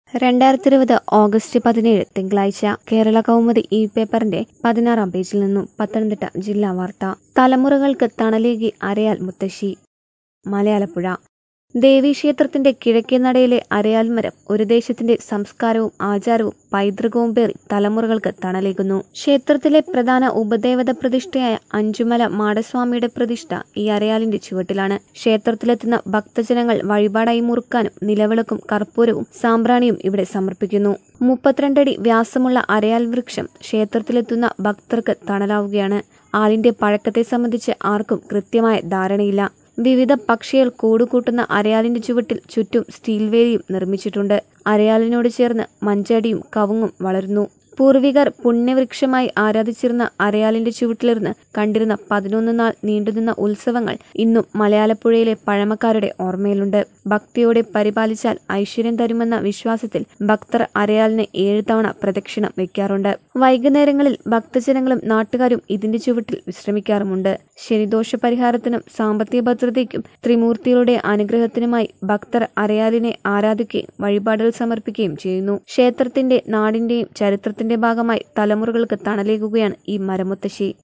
രണ്ടായിരത്തി ഇരുപത് ഓഗസ്റ്റ് പതിനേഴ് തിങ്കളാഴ്ച കേരള കൗമുദി ഈ പേപ്പറിന്റെ പതിനാറാം പേജിൽ നിന്നും പത്തനംതിട്ട ജില്ലാ വാർത്ത തലമുറകൾക്ക് തണലേകി അരയാൽ മുത്തശ്ശി മലയാലപ്പുഴ ദേവീക്ഷേത്രത്തിന്റെ കിഴക്കേ നടയിലെ അരയാൽ മരം ഒരു ദേശത്തിന്റെ സംസ്കാരവും ആചാരവും പൈതൃകവും പേറി തലമുറകൾക്ക് തണലേകുന്നു ക്ഷേത്രത്തിലെ പ്രധാന ഉപദേവത പ്രതിഷ്ഠയായ അഞ്ചുമല മാടസ്വാമിയുടെ പ്രതിഷ്ഠ ഈ അരയാലിന്റെ ചുവട്ടിലാണ് ക്ഷേത്രത്തിലെത്തുന്ന ഭക്തജനങ്ങൾ വഴിപാടായി മുറുക്കാനും നിലവിളക്കും കർപ്പൂരവും സാമ്പ്രാണിയും ഇവിടെ സമർപ്പിക്കുന്നു മുപ്പത്തിരണ്ടടി വ്യാസമുള്ള അരയാൽ വൃക്ഷം ക്ഷേത്രത്തിലെത്തുന്ന ഭക്തർക്ക് തണലാവുകയാണ് ആലിന്റെ പഴക്കത്തെ സംബന്ധിച്ച് ആർക്കും കൃത്യമായ ധാരണയില്ല വിവിധ പക്ഷികൾ കൂടുകൂട്ടുന്ന അരയാലിന്റെ ചുവട്ടിൽ ചുറ്റും സ്റ്റീൽ വേലിയും നിർമ്മിച്ചിട്ടുണ്ട് അരയാലിനോട് ചേർന്ന് മഞ്ചാടിയും കവുങ്ങും വളരുന്നു പൂർവികർ പുണ്യവൃക്ഷമായി ആരാധിച്ചിരുന്ന അരയാലിന്റെ ചുവട്ടിലിരുന്ന് കണ്ടിരുന്ന പതിനൊന്ന് നാൾ നീണ്ടുനിന്ന ഉത്സവങ്ങൾ ഇന്നും മലയാളപ്പുഴയിലെ പഴമക്കാരുടെ ഓർമ്മയിലുണ്ട് ഭക്തിയോടെ പരിപാലിച്ചാൽ ഐശ്വര്യം തരുമെന്ന വിശ്വാസത്തിൽ ഭക്തർ അരയാലിനെ ഏഴ് തവണ പ്രദക്ഷിണം വെക്കാറുണ്ട് വൈകുന്നേരങ്ങളിൽ ഭക്തജനങ്ങളും നാട്ടുകാരും ഇതിന്റെ ചുവട്ടിൽ വിശ്രമിക്കാറുമുണ്ട് ശനിദോഷ പരിഹാരത്തിനും സാമ്പത്തിക ഭദ്രതയ്ക്കും ത്രിമൂർത്തികളുടെ അനുഗ്രഹത്തിനുമായി ഭക്തർ അരയാലിനെ ആരാധിക്കുകയും വഴിപാടുകൾ സമർപ്പിക്കുകയും ചെയ്യുന്നു ക്ഷേത്രത്തിന്റെ നാടിന്റെയും ചരിത്രത്തിന്റെ ഭാഗമായി തലമുറകൾക്ക് തണലേകുകയാണ് ഈ മരമുത്തശ്ശി